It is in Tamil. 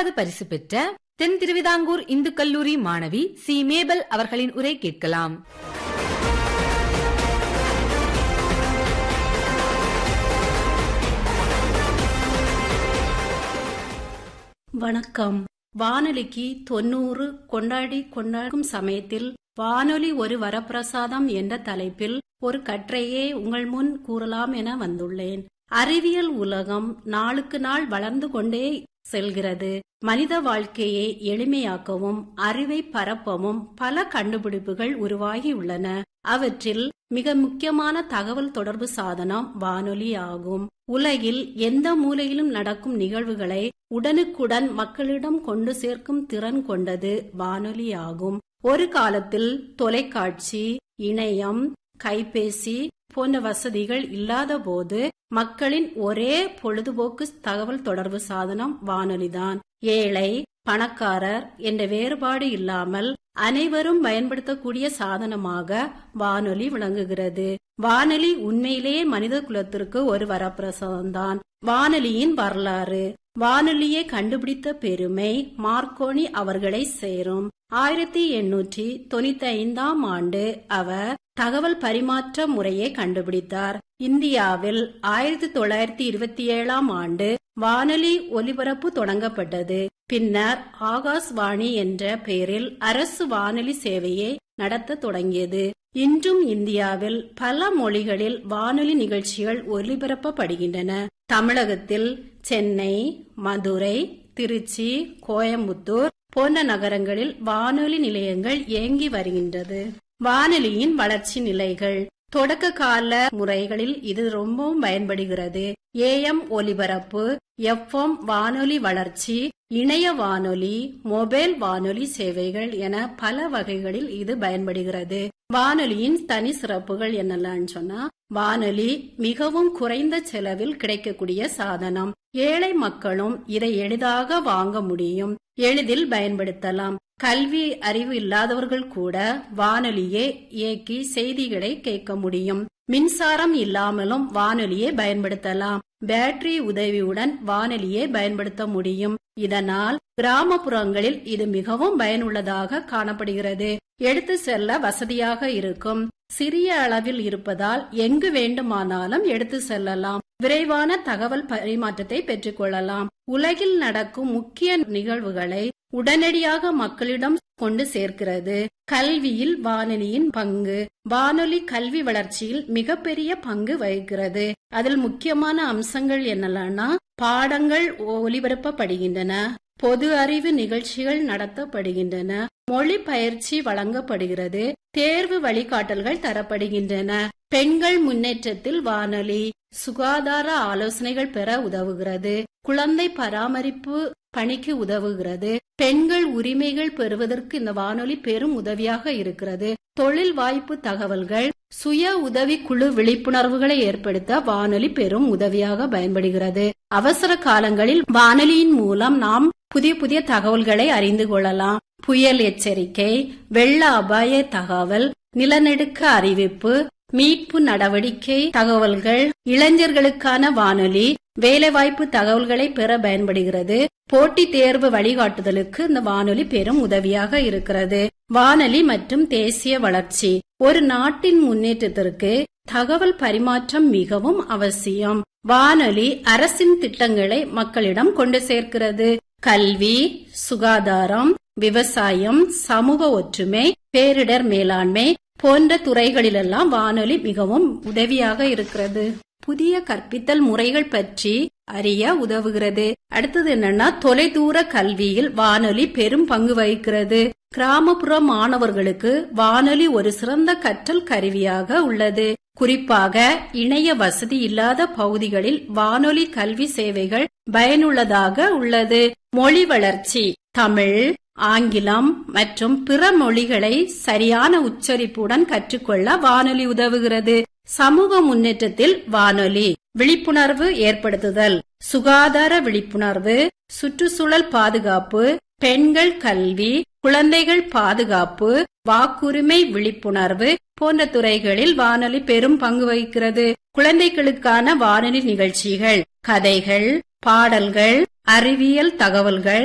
இரண்டாவது பரிசு பெற்ற தென் திருவிதாங்கூர் இந்து கல்லூரி மாணவி சி மேபல் அவர்களின் உரை கேட்கலாம் வணக்கம் வானொலிக்கு தொண்ணூறு கொண்டாடி கொண்டாடும் சமயத்தில் வானொலி ஒரு வரப்பிரசாதம் என்ற தலைப்பில் ஒரு கற்றையே உங்கள் முன் கூறலாம் என வந்துள்ளேன் அறிவியல் உலகம் நாளுக்கு நாள் வளர்ந்து கொண்டே செல்கிறது மனித வாழ்க்கையை எளிமையாக்கவும் அறிவை பரப்பவும் பல கண்டுபிடிப்புகள் உருவாகி உள்ளன அவற்றில் மிக முக்கியமான தகவல் தொடர்பு சாதனம் வானொலி ஆகும் உலகில் எந்த மூலையிலும் நடக்கும் நிகழ்வுகளை உடனுக்குடன் மக்களிடம் கொண்டு சேர்க்கும் திறன் கொண்டது வானொலி ஆகும் ஒரு காலத்தில் தொலைக்காட்சி இணையம் கைபேசி போன்ற வசதிகள் இல்லாத போது மக்களின் ஒரே பொழுதுபோக்கு தகவல் தொடர்பு சாதனம் வானொலிதான் ஏழை பணக்காரர் என்ற வேறுபாடு இல்லாமல் அனைவரும் பயன்படுத்தக்கூடிய சாதனமாக வானொலி விளங்குகிறது வானொலி உண்மையிலேயே மனித குலத்திற்கு ஒரு வரப்பிரசாதம்தான் வானொலியின் வரலாறு வானொலியை கண்டுபிடித்த பெருமை மார்க்கோனி அவர்களை சேரும் ஆயிரத்தி எண்ணூற்றி தொண்ணூத்தி ஐந்தாம் ஆண்டு அவர் தகவல் பரிமாற்ற முறையை கண்டுபிடித்தார் இந்தியாவில் ஆயிரத்தி தொள்ளாயிரத்தி இருபத்தி ஏழாம் ஆண்டு வானொலி ஒலிபரப்பு தொடங்கப்பட்டது பின்னர் ஆகாஷ்வாணி என்ற பெயரில் அரசு வானொலி சேவையை நடத்த தொடங்கியது இன்றும் இந்தியாவில் பல மொழிகளில் வானொலி நிகழ்ச்சிகள் ஒலிபரப்பப்படுகின்றன தமிழகத்தில் சென்னை மதுரை திருச்சி கோயம்புத்தூர் போன்ற நகரங்களில் வானொலி நிலையங்கள் இயங்கி வருகின்றது வானொலியின் வளர்ச்சி நிலைகள் தொடக்க கால முறைகளில் இது ரொம்பவும் பயன்படுகிறது ஏஎம் ஒலிபரப்பு எஃப்எம் வானொலி வளர்ச்சி இணைய வானொலி மொபைல் வானொலி சேவைகள் என பல வகைகளில் இது பயன்படுகிறது வானொலியின் தனி சிறப்புகள் என்னெல்லாம் சொன்னா வானொலி மிகவும் குறைந்த செலவில் கிடைக்கக்கூடிய சாதனம் ஏழை மக்களும் இதை எளிதாக வாங்க முடியும் எளிதில் பயன்படுத்தலாம் கல்வி அறிவு இல்லாதவர்கள் கூட வானொலியை இயக்கி செய்திகளை கேட்க முடியும் மின்சாரம் இல்லாமலும் வானொலியை பயன்படுத்தலாம் பேட்டரி உதவியுடன் வானொலியை பயன்படுத்த முடியும் இதனால் கிராமப்புறங்களில் இது மிகவும் பயனுள்ளதாக காணப்படுகிறது எடுத்து செல்ல வசதியாக இருக்கும் சிறிய அளவில் இருப்பதால் எங்கு வேண்டுமானாலும் எடுத்து செல்லலாம் விரைவான தகவல் பரிமாற்றத்தை பெற்றுக்கொள்ளலாம் உலகில் நடக்கும் முக்கிய நிகழ்வுகளை உடனடியாக மக்களிடம் கொண்டு சேர்க்கிறது கல்வியில் வானொலியின் பங்கு வானொலி கல்வி வளர்ச்சியில் மிகப்பெரிய பங்கு வகிக்கிறது அதில் முக்கியமான அம்சங்கள் என்னெல்லாம்னா பாடங்கள் ஒலிபரப்பப்படுகின்றன பொது அறிவு நிகழ்ச்சிகள் நடத்தப்படுகின்றன மொழி பயிற்சி வழங்கப்படுகிறது தேர்வு வழிகாட்டல்கள் தரப்படுகின்றன பெண்கள் முன்னேற்றத்தில் வானொலி சுகாதார ஆலோசனைகள் பெற உதவுகிறது குழந்தை பராமரிப்பு பணிக்கு உதவுகிறது பெண்கள் உரிமைகள் பெறுவதற்கு இந்த வானொலி பெரும் உதவியாக இருக்கிறது தொழில் வாய்ப்பு தகவல்கள் சுய உதவி குழு விழிப்புணர்வுகளை ஏற்படுத்த வானொலி பெரும் உதவியாக பயன்படுகிறது அவசர காலங்களில் வானொலியின் மூலம் நாம் புதிய புதிய தகவல்களை அறிந்து கொள்ளலாம் புயல் எச்சரிக்கை வெள்ள அபாய தகவல் நிலநடுக்க அறிவிப்பு மீட்பு நடவடிக்கை தகவல்கள் இளைஞர்களுக்கான வானொலி வேலைவாய்ப்பு தகவல்களை பெற பயன்படுகிறது போட்டி தேர்வு வழிகாட்டுதலுக்கு இந்த வானொலி பெரும் உதவியாக இருக்கிறது வானொலி மற்றும் தேசிய வளர்ச்சி ஒரு நாட்டின் முன்னேற்றத்திற்கு தகவல் பரிமாற்றம் மிகவும் அவசியம் வானொலி அரசின் திட்டங்களை மக்களிடம் கொண்டு சேர்க்கிறது கல்வி சுகாதாரம் விவசாயம் சமூக ஒற்றுமை பேரிடர் மேலாண்மை போன்ற துறைகளிலெல்லாம் வானொலி மிகவும் உதவியாக இருக்கிறது புதிய கற்பித்தல் முறைகள் பற்றி அறிய உதவுகிறது அடுத்தது என்னன்னா தொலைதூர கல்வியில் வானொலி பெரும் பங்கு வகிக்கிறது கிராமப்புற மாணவர்களுக்கு வானொலி ஒரு சிறந்த கற்றல் கருவியாக உள்ளது குறிப்பாக இணைய வசதி இல்லாத பகுதிகளில் வானொலி கல்வி சேவைகள் பயனுள்ளதாக உள்ளது மொழி வளர்ச்சி தமிழ் ஆங்கிலம் மற்றும் பிற மொழிகளை சரியான உச்சரிப்புடன் கற்றுக்கொள்ள வானொலி உதவுகிறது சமூக முன்னேற்றத்தில் வானொலி விழிப்புணர்வு ஏற்படுத்துதல் சுகாதார விழிப்புணர்வு சுற்றுச்சூழல் பாதுகாப்பு பெண்கள் கல்வி குழந்தைகள் பாதுகாப்பு வாக்குரிமை விழிப்புணர்வு போன்ற துறைகளில் வானொலி பெரும் பங்கு வகிக்கிறது குழந்தைகளுக்கான வானொலி நிகழ்ச்சிகள் கதைகள் பாடல்கள் அறிவியல் தகவல்கள்